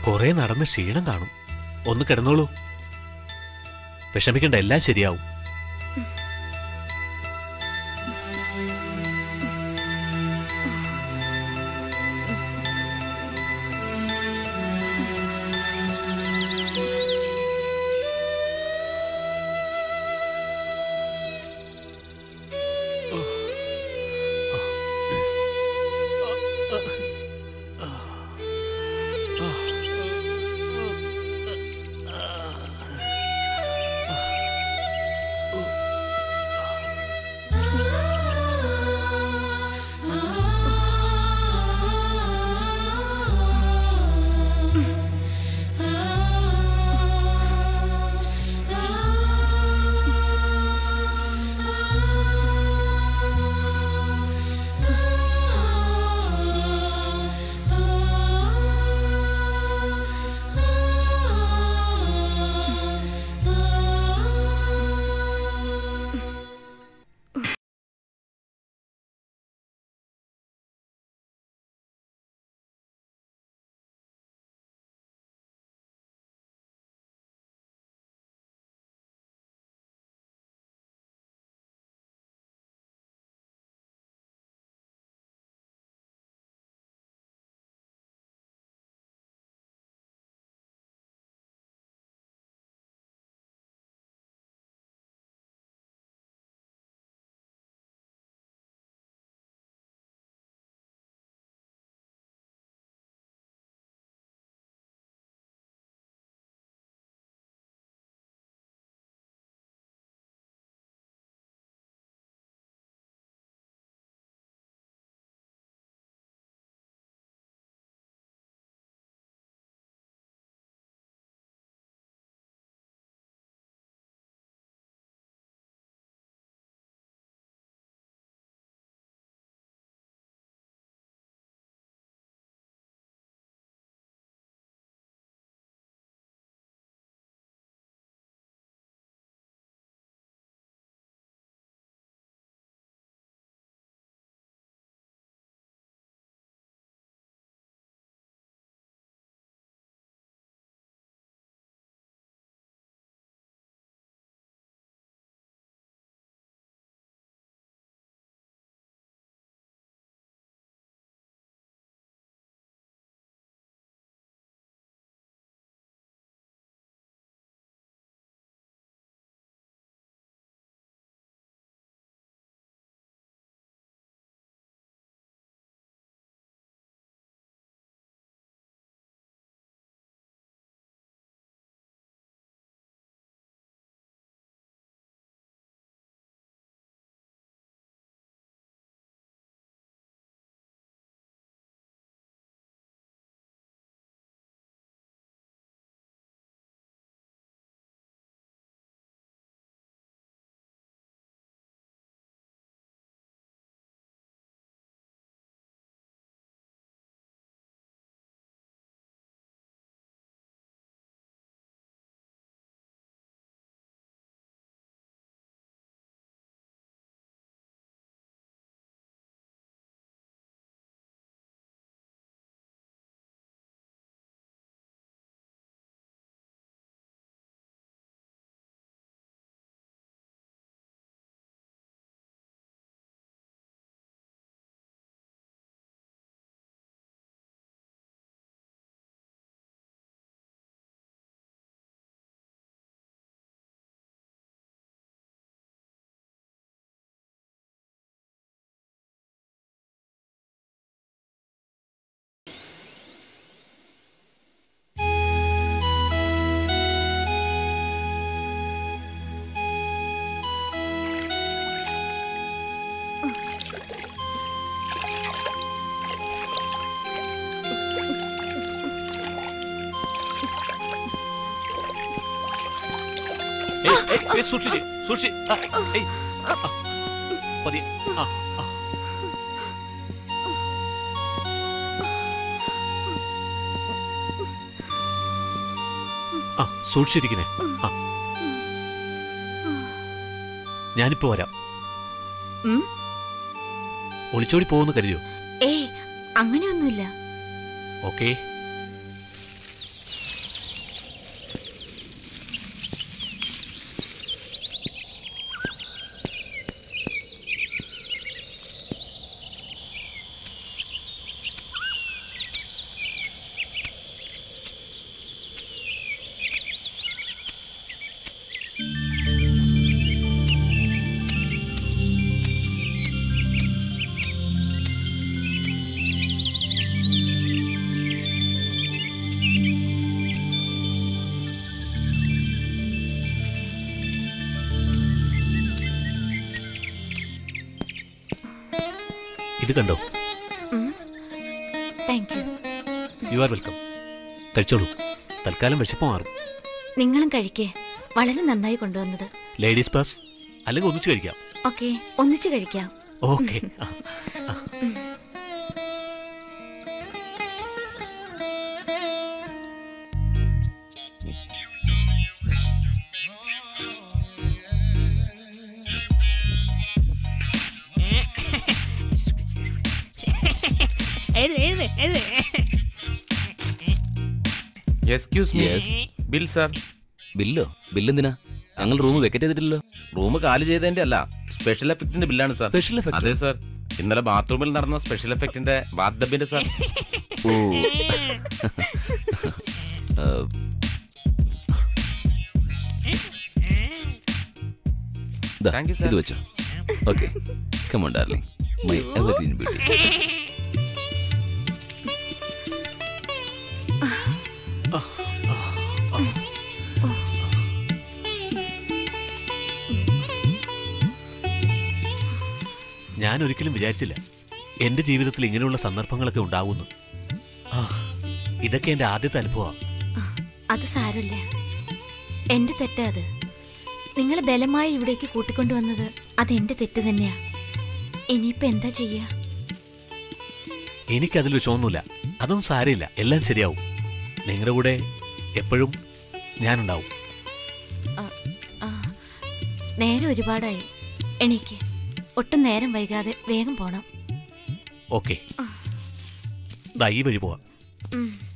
കുറെ നടന്ന് ക്ഷീണം കാണും ഒന്ന് കിടന്നോളൂ വിഷമിക്കണ്ട എല്ലാം ശരിയാവും ഏയ്, ഏയ്, ഏയ്, സൂക്ഷിച്ച് സൂക്ഷി ആ, ഏയ്, ആ, പതിയെ. ആ, ആ. ആ സൂക്ഷിച്ചിരിക്കണേ ആ ഞാനിപ്പോ വരാം ഉം? ഒളിച്ചോടി പോകുന്നു കരുതിയോ ഏയ് അങ്ങനെയൊന്നുമില്ല ഓക്കേ ഇത് കണ്ടോ thank you you are welcome കഴിച്ചോളൂ തൽക്കാലം വിശപ്പ് മാറും നിങ്ങളും കഴിക്കേ വളരെ നന്നായി കൊണ്ടുവന്നത് ലേഡീസ് പാസ് അല്ലെങ്കിൽ ഒന്നിച്ച് കഴിക്കാം ഓക്കെ ഒന്നിച്ചു കഴിക്കാം ഓക്കെ എഴുത് എഴുത് എഴുത് excuse me Yes. Bill sir ബില്ലോ ബില്ലെന്തിനാ ഞങ്ങൾ റൂം വെക്കറ്റ് ചെയ്തിട്ടില്ലല്ലോ റൂം കാലി ചെയ്തതിന്റെ അല്ല സ്പെഷ്യൽ എഫക്റ്റിന്റെ ബില്ലാണ് സാർ Special effect? അതെ സാർ ഇന്നലെ ബാത്റൂമിൽ നടന്ന സ്പെഷ്യൽ എഫക്റ്റിന്റെ ബാത്ഡബിന്റെ സാർ ഓ ദാ, Thank you, sir. ഇത് വെച്ചോ okay come on darling my evergreen beauty ഞാൻ ഒരിക്കലും വിചാരിച്ചില്ല എന്റെ ജീവിതത്തിൽ ഇങ്ങനെയുള്ള സന്ദർഭങ്ങളൊക്കെ ഉണ്ടാവുന്നു ആ, ഇതൊക്കെ എന്റെ ആദ്യത്തെ അനുഭവമാണ് അത് സാരമില്ല എന്റെ തെറ്റാ അത് നിങ്ങൾ ബലമായി ഇവിടേക്ക് കൂട്ടിക്കൊണ്ടുവന്നത് അത് എന്റെ തെറ്റ് തന്നെയാ ഇനിയിപ്പോ എന്താ ചെയ്യാ എനിക്കതിൽ വിഷമൊന്നുമില്ല അതൊന്നും സാരമില്ല എല്ലാം ശരിയാവും നിങ്ങളുടെ കൂടെ എപ്പോഴും ഞാനുണ്ടാവും ആ, നേരം ഒരുപാടായി എണീക്ക് ഒട്ടും നേരം വൈകാതെ വേഗം പോണം ഓക്കെ ദാ ഈ വഴി പോവാം ഉം.